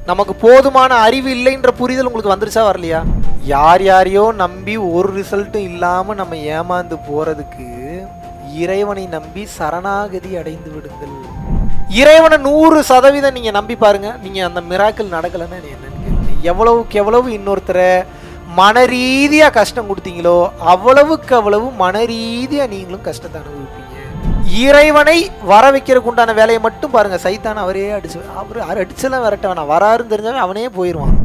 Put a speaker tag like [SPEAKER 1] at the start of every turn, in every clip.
[SPEAKER 1] நமக்கு போதுமான அறிவு இல்லைன்ற புரிதல் உங்களுக்கு வந்துருச்சா வரலையா யார் யாரையோ நம்பி ஒரு ரிசல்ட்டும் இல்லாமல் நம்ம ஏமாந்து போகிறதுக்கு இறைவனை நம்பி சரணாகதி அடைந்து விடுங்கள் இறைவனை நூறு சதவீதம் நீங்கள் நம்பி பாருங்க நீங்கள் அந்த மிராக்கள் நடக்கலைன்னா நீ என்னன்னு கேளுங்க எவ்வளவுக்கு எவ்வளவு இன்னொருத்தரை மன ரீதியாக கஷ்டம் கொடுத்தீங்களோ அவ்வளவுக்கு அவ்வளவு மன ரீதியாக நீங்களும் கஷ்டத்தை அனுபவிப்பீங்க இறைவனை வர வைக்கிறதுக்கு உண்டான வேலையை மட்டும் பாருங்க சைத்தான் அவரே அடிச்சு அவர் அடிச்செல்லாம் விரட்ட வேணாம் வராருன்னு தெரிஞ்சவன் அவனே போயிடுவான்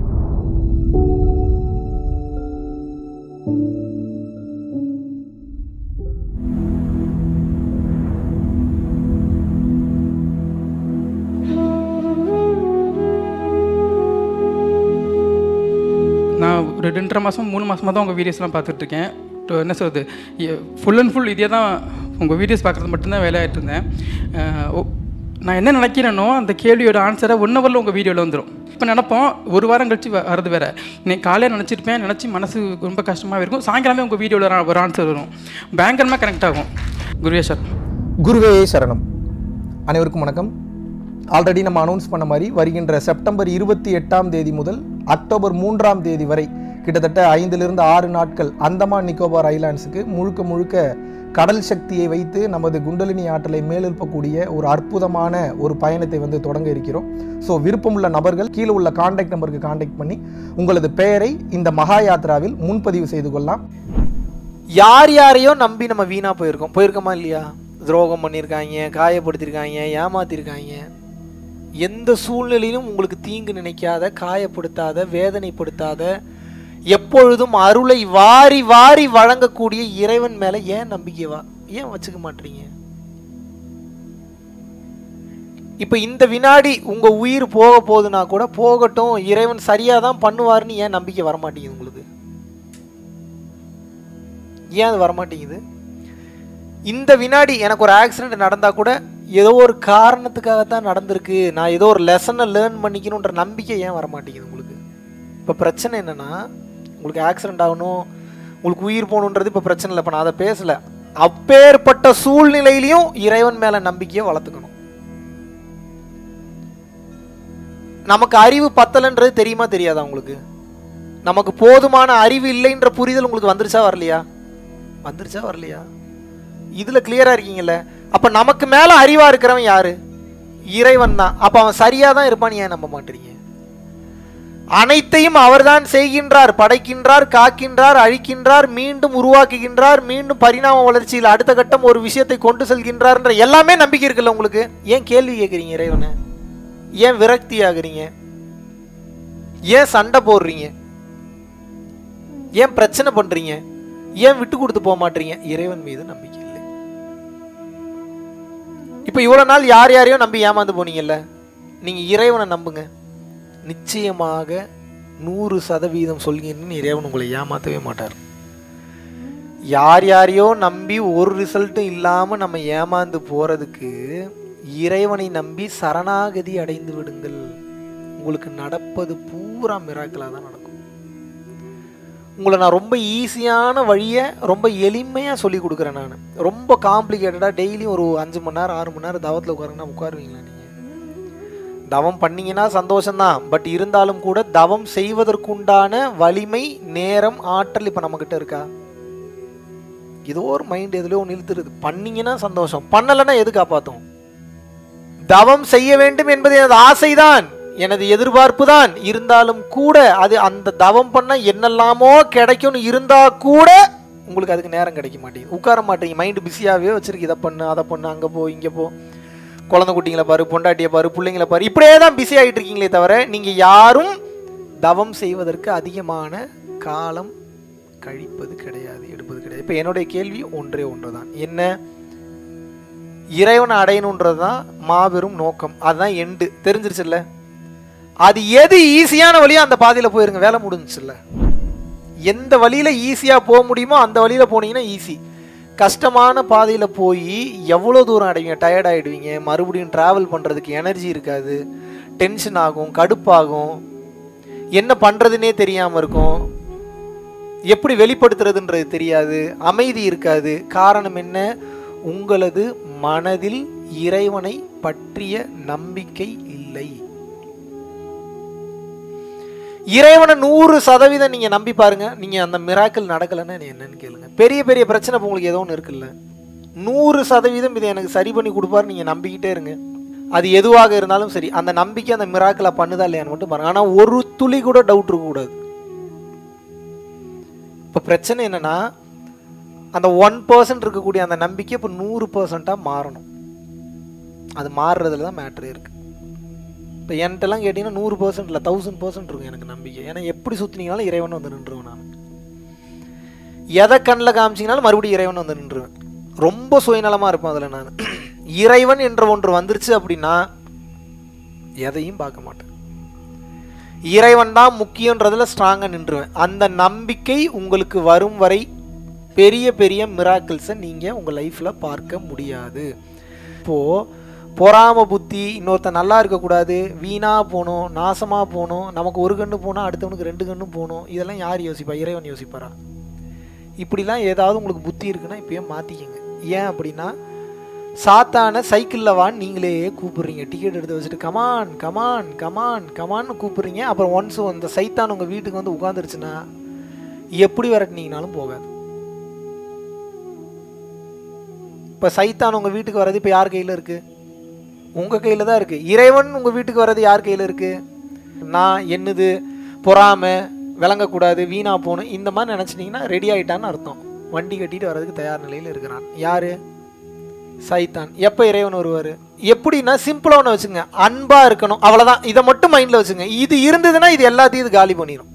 [SPEAKER 2] நான் ஒரு ரெண்டரை மாதம் மூணு மாதமாக தான் உங்கள் வீடியோஸ்லாம் பார்த்துட்ருக்கேன் என்ன சொல்கிறது ஃபுல் அண்ட் ஃபுல் இதே தான் உங்கள் வீடியோஸ் பார்க்குறது மட்டும்தான் வேலையாகிட்டு இருந்தேன் அஹ் ஓ- நான் என்ன நினைக்கிறேனோ அந்த கேள்வியோட ஆன்சரை ஒன் ஹவரில் உங்கள் வீடியோவில் வந்துடும் இப்போ நினப்போம் ஒரு வாரம் கழிச்சு வ- வரது வேறு இன்னைக்கு காலையில் நினச்சிருப்பேன் நினச்சி மனசு ரொம்ப கஷ்டமாக இருக்கும் சாயங்காலமே உங்கள் வீடியோவில் ஒரு ஆன்சர் வரும் பயங்கரமாக கனெக்ட் ஆகும் குருவே சார்
[SPEAKER 3] குருவே சரணம் அனைவருக்கும் வணக்கம் ஆல்ரெடி நம்ம அனௌன்ஸ் பண்ண மாதிரி வருகின்ற செப்டம்பர் இருபத்தி எட்டாம் தேதி முதல் அக்டோபர் மூன்றாம் தேதி வரை கிட்டத்தட்ட ஐந்திலிருந்து ஆறு நாட்கள் அந்தமான் நிக்கோபார் ஐலாண்ட்ஸுக்கு முழுக்க முழுக்க கடல் சக்தியை வைத்து நமது குண்டலினி ஆற்றலை மேலெழுப்பக்கூடிய ஒரு அற்புதமான ஒரு பயணத்தை வந்து தொடங்க இருக்கிறோம் ஸோ விருப்பமுள்ள நபர்கள் கீழே உள்ள காண்டாக்ட் நம்பருக்கு காண்டாக்ட் பண்ணி உங்களது பெயரை இந்த மகா யாத்ராவில் முன்பதிவு செய்து கொள்ளலாம்
[SPEAKER 1] யார் யாரையோ நம்பி நம்ம வீணா போயிருக்கோம் போயிருக்கோமா இல்லையா துரோகம் பண்ணியிருக்காங்க காயப்படுத்தியிருக்காங்க ஏமாத்திருக்காங்க எந்த சூழ்நிலையிலும் உங்களுக்கு தீங்கு நினைக்காத காயப்படுத்தாத வேதனைப்படுத்தாத எப்பொழுதும் அருளை வாரி வாரி வழங்கக்கூடிய இறைவன் மேல ஏன் நம்பிக்கை வா ஏன் வச்சுக்க மாட்டீங்க இப்போ இந்த வினாடி உங்க உயிர் போக போகுதுன்னா கூட போகட்டும் இறைவன் சரியா தான் பண்ணுவாருன்னு ஏன் நம்பிக்கை வர மாட்டேங்குது உங்களுக்கு ஏன் அது வரமாட்டேங்குது இந்த வினாடி எனக்கு ஒரு ஆக்சிடென்ட் நடந்தா கூட ஏதோ ஒரு காரணத்துக்காகத்தான் நடந்திருக்கு நான் ஏதோ ஒரு லெசனை லேர்ன் பண்ணிக்கணுன்ற நம்பிக்கை ஏன் வரமாட்டேங்குது உங்களுக்கு இப்போ பிரச்சனை என்னன்னா உங்களுக்கு ஆக்சிடென்ட் ஆகணும் உங்களுக்கு உயிர் போகணுன்றது இப்போ பிரச்சனை இல்லை இப்போ நான் அதை பேசலை அப்பேற்பட்ட சூழ்நிலையிலையும் இறைவன் மேலே நம்பிக்கையை வளர்த்துக்கணும் நமக்கு அறிவு பத்தலைன்றது தெரியுமா தெரியாதா உங்களுக்கு நமக்கு போதுமான அறிவு இல்லைன்ற புரிதல் உங்களுக்கு வந்துருச்சா வரலையா வந்துருச்சா வரலையா இதுல கிளியரா இருக்கீங்கல்ல அப்ப நமக்கு மேல அறிவா இருக்கிறவன் யாரு இறைவன் தான் அப்ப அவன் சரியா தான் இருப்பான்னு ஏன் நம்ப மாட்டீங்க அனைத்தையும் அவர்தான் செய்கின்றார் படைக்கின்றார் காக்கின்றார் அழிக்கின்றார் மீண்டும் உருவாக்குகின்றார் மீண்டும் பரிணாம வளர்ச்சியில் அடுத்த கட்டம் ஒரு விஷயத்தை கொண்டு செல்கின்றார்ன்ற எல்லாமே நம்பிக்கை இருக்குல்ல உங்களுக்கு ஏன் கேள்வி கேட்குறீங்க இறைவனை ஏன் விரக்தி ஆகுறீங்க ஏன் சண்டை போடுறீங்க ஏன் பிரச்சனை பண்றீங்க ஏன் விட்டு கொடுத்து போக மாட்டீங்க இறைவன் மீது நம்பிக்கை இல்லை இப்போ இவ்வளவு நாள் யார் யாரையோ நம்பி ஏமாந்து போனீங்கல்ல நீங்க இறைவனை நம்புங்க நிச்சயமாக நூறு சதவீதம் சொல்கிறேன்னு இறைவன் உங்களை ஏமாற்றவே மாட்டார் யார் யாரையோ நம்பி ஒரு ரிசல்ட்டும் இல்லாமல் நம்ம ஏமாந்து போகிறதுக்கு இறைவனை நம்பி சரணாகதி அடைந்து விடுங்கள் உங்களுக்கு நடப்பது பூரா மிராக்கலாக தான் நடக்கும் உங்களை நான் ரொம்ப ஈஸியான வழியை ரொம்ப எளிமையாக சொல்லி கொடுக்குறேன் நான் ரொம்ப காம்ப்ளிகேட்டடாக டெய்லியும் ஒரு அஞ்சு மணி நேரம் ஆறு மணி நேரம் தவத்தில் உட்காருங்கன்னா உட்காருவீங்களா நீங்கள் தவம் பண்ணீங்கன்னா சந்தோஷம்தான் பட் இருந்தாலும் கூட தவம் செய்வதற்குண்டான வலிமை நேரம் ஆற்றல் இப்போ நம்மக்கிட்ட இருக்கா ஏதோ ஒரு மைண்ட் எதுலயோ ஒன்று இழுத்துருது பண்ணீங்கன்னா சந்தோஷம் பண்ணலைன்னா எது காப்பாற்றும் தவம் செய்ய வேண்டும் என்பது எனது ஆசைதான் எனது எதிர்பார்ப்பு தான் இருந்தாலும் கூட அது அந்த தவம் பண்ண என்னெல்லாமோ கிடைக்கும்னு இருந்தா கூட உங்களுக்கு அதுக்கு நேரம் கிடைக்க மாட்டேங்குது உட்கார மாட்டேங்க மைண்டு பிஸியாகவே வச்சிருக்கு இதை பண்ணு அதை பண்ணு அங்கே போ இங்கே போ குழந்தை குட்டிங்களை பாரு பொண்டாட்டியை பாரு பிள்ளைங்களை பாரு இப்படியே தான் பிஸி ஆகிட்டு இருக்கீங்களே தவிர நீங்கள் யாரும் தவம் செய்வதற்கு அதிகமான காலம் கழிப்பது கிடையாது எடுப்பது கிடையாது இப்போ என்னுடைய கேள்வி ஒன்றே ஒன்று தான் என்ன இறைவனை அடையணுன்றது தான் மாபெரும் நோக்கம் அதுதான் எண்டு தெரிஞ்சிருச்சுல்ல அது எது ஈஸியான வழியோ அந்த பாதையில் போயிருங்க வேலை முடிஞ்சுச்சுல்ல எந்த வழியில் ஈஸியாக போக முடியுமோ அந்த வழியில் போனீங்கன்னா ஈஸி கஷ்டமான பாதையில் போய் எவ்வளோ தூரம் அடைவீங்க டயர்ட் ஆகிடுவீங்க மறுபடியும் ட்ராவல் பண்ணுறதுக்கு எனர்ஜி இருக்காது டென்ஷன் ஆகும் கடுப்பாகும் என்ன பண்ணுறதுனே தெரியாமல் இருக்கும் எப்படி வெளிப்படுத்துறதுன்றது தெரியாது அமைதி இருக்காது காரணம் என்ன உங்களது மனதில் இறைவனை பற்றிய நம்பிக்கை இல்லை இறைவனை நூறு சதவீதம் நீங்கள் நம்பி பாருங்க நீங்கள் அந்த மிராக்கிள் நடக்கலைன்னா நீ என்னன்னு கேளுங்க பெரிய பெரிய பிரச்சனை இப்போ உங்களுக்கு ஏதோ ஒன்று இருக்குல்ல நூறு சதவீதம் இதை எனக்கு சரி பண்ணி கொடுப்பாரு நீங்கள் நம்பிக்கிட்டே இருங்க அது எதுவாக இருந்தாலும் சரி அந்த நம்பிக்கை அந்த மிராக்கிளை பண்ணுதா இல்லையான்னு மட்டும் பாருங்க ஆனால் ஒரு துளி கூட டவுட் இருக்கக்கூடாது இப்போ பிரச்சனை என்னன்னா அந்த ஒன் பர்சன்ட் இருக்கக்கூடிய அந்த நம்பிக்கை இப்போ நூறு பர்சண்ட்டாக மாறணும் அது மாறுறதுல தான் மேட்ரு இருக்குது இப்போ என்கிட்டலாம் கேட்டிங்கன்னா நூறு பர்சன்ட் இல்லை தௌசண்ட் பர்சன்ட் இருக்கும் எனக்கு நம்பிக்கை ஏன்னா எப்படி சுற்றினீங்கனாலும் இறைவன் வந்து நின்றுவேன் நான் எதை கண்ணில் காமிச்சிங்கனாலும் மறுபடியும் இறைவன் வந்து நின்றுவேன் ரொம்ப சுயநலமாக இருப்பேன் அதில் நான் இறைவன் என்ற ஒன்று வந்துருச்சு அப்படின்னா எதையும் பார்க்க மாட்டேன் இறைவன் தான் முக்கியன்றதில் ஸ்ட்ராங்காக நின்றுவேன் அந்த நம்பிக்கை உங்களுக்கு வரும் வரை பெரிய பெரிய மிராக்கிள்ஸை நீங்கள் உங்கள் லைஃப்பில் பார்க்க முடியாது இப்போது பொறாம புத்தி இன்னொருத்தன் நல்லா இருக்கக்கூடாது வீணாக போகணும் நாசமாக போகணும் நமக்கு ஒரு கண்ணு போனால் அடுத்தவனுக்கு ரெண்டு கண்ணு போகணும் இதெல்லாம் யார் யோசிப்பா இறைவன் யோசிப்பாரா இப்படிலாம் ஏதாவது உங்களுக்கு புத்தி இருக்குன்னா இப்பயே மாற்றிக்கங்க ஏன் அப்படின்னா சாத்தான சைக்கிளில் வான்னு நீங்களே கூப்பிடுறீங்க டிக்கெட் எடுத்து வச்சுட்டு கமான் கமான் கமான் கமான்னு கூப்பிடுறீங்க அப்புறம் ஒன்ஸ் அந்த சைத்தான் உங்கள் வீட்டுக்கு வந்து உட்காந்துருச்சுன்னா எப்படி விரட்டினீங்கனாலும் போகாது இப்போ சைத்தான் உங்கள் வீட்டுக்கு வர்றது இப்போ யார் கையில் இருக்குது உங்கள் கையில் தான் இருக்குது இறைவன் உங்கள் வீட்டுக்கு வர்றது யார் கையில் இருக்குது நான் என்னது பொறாமை விளங்கக்கூடாது வீணாக போகணும் இந்த மாதிரி நினச்சிட்டிங்கன்னா ரெடி ஆகிட்டான்னு அர்த்தம் வண்டி கட்டிட்டு வர்றதுக்கு தயார் நிலையில் இருக்கிறான் யார் சைத்தான் எப்போ இறைவன் வருவார் எப்படின்னா சிம்பிளாக ஒன்று வச்சுங்க அன்பாக இருக்கணும் அவ்வளோதான் இதை மட்டும் மைண்டில் வச்சுங்க இது இருந்ததுன்னா இது எல்லாத்தையும் இது காலி பண்ணிடும்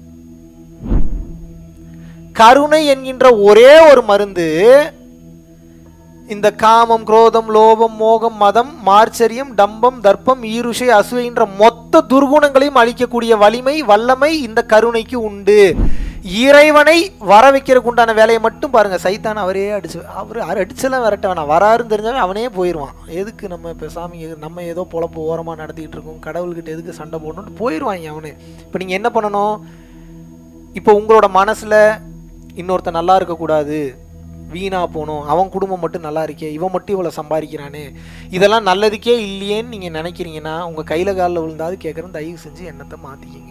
[SPEAKER 1] கருணை என்கின்ற ஒரே ஒரு மருந்து இந்த காமம் குரோதம் லோபம் மோகம் மதம் மார்ச்சரியம் டம்பம் தர்ப்பம் ஈருஷை அசுவைன்ற மொத்த துர்குணங்களையும் அழிக்கக்கூடிய வலிமை வல்லமை இந்த கருணைக்கு உண்டு இறைவனை வர வைக்கிறதுக்கு உண்டான வேலையை மட்டும் பாருங்க சைத்தான் அவரே அடிச்சு அவர் அடிச்செல்லாம் விரட்ட வேணாம் வராருன்னு தெரிஞ்சாவே அவனே போயிடுவான் எதுக்கு நம்ம இப்போ சாமி நம்ம ஏதோ பொழப்பு ஓரமாக நடத்திட்டு இருக்கோம் கடவுள்கிட்ட எதுக்கு சண்டை போடணும்னு போயிடுவாங்க அவனு இப்போ நீங்கள் என்ன பண்ணணும் இப்போ உங்களோட மனசில் இன்னொருத்தன் நல்லா இருக்கக்கூடாது வீணா போகணும் அவன் குடும்பம் மட்டும் நல்லா இருக்கே இவன் மட்டும் இவ்வளோ சம்பாதிக்கிறானே இதெல்லாம் நல்லதுக்கே இல்லையேன்னு நீங்கள் நினைக்கிறீங்கன்னா உங்கள் கையில் காலில் விழுந்தாவது கேட்குறேன் தயவு செஞ்சு எண்ணத்தை மாற்றிக்கிங்க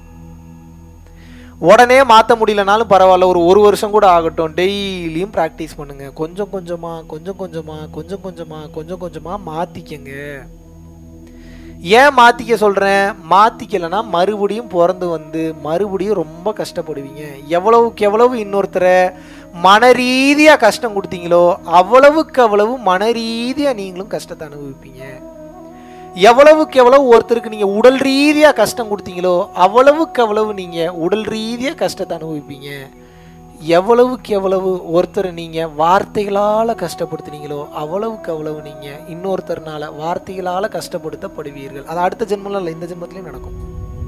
[SPEAKER 1] உடனே மாற்ற முடியலனாலும் பரவாயில்ல ஒரு ஒரு வருஷம் கூட ஆகட்டும் டெய்லியும் ப்ராக்டிஸ் பண்ணுங்க கொஞ்சம் கொஞ்சமாக கொஞ்சம் கொஞ்சமாக கொஞ்சம் கொஞ்சமாக கொஞ்சம் கொஞ்சமாக மாற்றிக்கங்க ஏன் மாற்றிக்க சொல்கிறேன் மாற்றிக்கலைன்னா மறுபடியும் பிறந்து வந்து மறுபடியும் ரொம்ப கஷ்டப்படுவீங்க எவ்வளவுக்கு எவ்வளவு இன்னொருத்தரை மன ரீதியாக கஷ்டம் கொடுத்தீங்களோ அவ்வளவுக்கு அவ்வளவு மன ரீதியாக நீங்களும் கஷ்டத்தை அனுபவிப்பீங்க எவ்வளவுக்கு எவ்வளவு ஒருத்தருக்கு நீங்கள் உடல் ரீதியாக கஷ்டம் கொடுத்தீங்களோ அவ்வளவுக்கு அவ்வளவு நீங்கள் உடல் ரீதியாக கஷ்டத்தை அனுபவிப்பீங்க எவ்வளவுக்கு எவ்வளவு ஒருத்தரை நீங்கள் வார்த்தைகளால் கஷ்டப்படுத்துனீங்களோ அவ்வளவுக்கு அவ்வளவு நீங்கள் இன்னொருத்தர்னால வார்த்தைகளால் கஷ்டப்படுத்தப்படுவீர்கள் அது அடுத்த ஜென்மம்லாம் இல்லை இந்த ஜென்மத்திலையும் நடக்கும்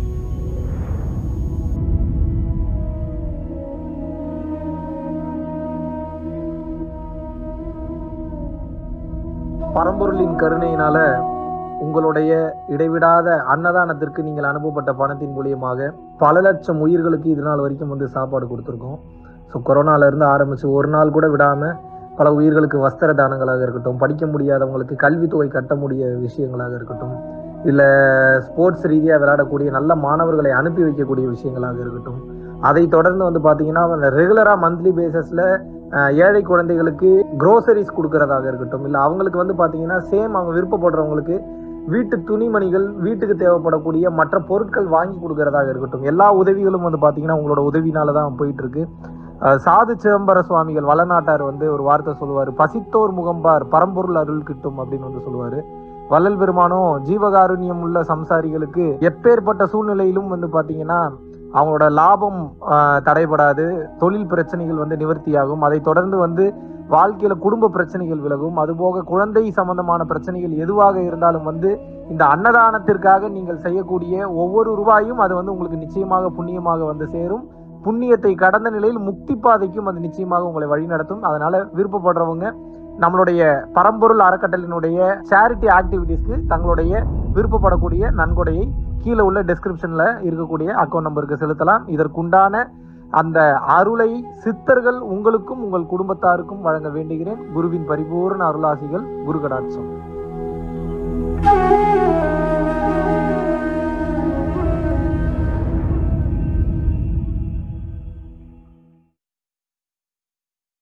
[SPEAKER 3] பரம்பொருளின் கருணையினால உங்களுடைய இடைவிடாத அன்னதானத்திற்கு நீங்கள் அனுப்பப்பட்ட பணத்தின் மூலியமாக பல லட்சம் உயிர்களுக்கு இது நாள் வரைக்கும் வந்து சாப்பாடு கொடுத்துருக்கோம் ஸோ கொரோனால இருந்து ஆரம்பிச்சு ஒரு நாள் கூட விடாம பல உயிர்களுக்கு வஸ்திர தானங்களாக இருக்கட்டும் படிக்க முடியாதவங்களுக்கு கல்வித்தொகை கட்ட முடிய விஷயங்களாக இருக்கட்டும் இல்லை ஸ்போர்ட்ஸ் ரீதியாக விளையாடக்கூடிய நல்ல மாணவர்களை அனுப்பி வைக்கக்கூடிய விஷயங்களாக இருக்கட்டும் அதை தொடர்ந்து வந்து பார்த்தீங்கன்னா ரெகுலராக மந்த்லி பேசிஸில் ஏழை குழந்தைகளுக்கு க்ரோசரிஸ் கொடுக்கறதாக இருக்கட்டும் இல்லை அவங்களுக்கு வந்து பார்த்தீங்கன்னா சேம் அவங்க விருப்பப்படுறவங்களுக்கு வீட்டு துணிமணிகள் வீட்டுக்கு தேவைப்படக்கூடிய மற்ற பொருட்கள் வாங்கி கொடுக்கறதாக இருக்கட்டும் எல்லா உதவிகளும் வந்து பார்த்தீங்கன்னா உங்களோட உதவினால தான் போயிட்டு இருக்கு அஹ் சாது சிதம்பர சுவாமிகள் வளநாட்டார் வந்து ஒரு வார்த்தை சொல்லுவார் பசித்தோர் முகம்பார் பரம்பொருள் அருள் கிட்டும் அப்படின்னு வந்து சொல்லுவார் வள்ளல் பெருமானும் ஜீவகாருண்யம் உள்ள சம்சாரிகளுக்கு எப்பேற்பட்ட சூழ்நிலையிலும் வந்து பார்த்தீங்கன்னா அவங்களோட லாபம் ஆஹ், தடைபடாது தொழில் பிரச்சனைகள் வந்து நிவர்த்தியாகும் அதை தொடர்ந்து வந்து வாழ்க்கையில குடும்ப பிரச்சனைகள் விலகும் அதுபோக குழந்தை சம்பந்தமான பிரச்சனைகள் எதுவாக இருந்தாலும் வந்து இந்த அன்னதானத்திற்காக நீங்கள் செய்யக்கூடிய ஒவ்வொரு ரூபாயும் அது வந்து உங்களுக்கு நிச்சயமாக புண்ணியமாக வந்து சேரும் புண்ணியத்தை கடந்த நிலையில் முக்தி பாதைக்கும் அது நிச்சயமாக உங்களை வழிநடத்தும் அதனால விருப்பப்படுறவங்க நம்மளுடைய பரம்பொருள் அறக்கட்டளினுடைய சேரிட்டி ஆக்டிவிட்டீஸ்க்கு தங்களுடைய விருப்பப்படக்கூடிய நன்கொடையை கீழே உள்ள டெஸ்கிரிப்ஷன்ல இருக்கக்கூடிய அக்கௌண்ட் நம்பருக்கு செலுத்தலாம் இதற்குண்டான அந்த அருளை சித்தர்கள் உங்களுக்கும் உங்கள் குடும்பத்தாருக்கும் வழங்க வேண்டுகிறேன் குருவின் பரிபூர்ண அருளாசிகள் குரு கடாட்சம்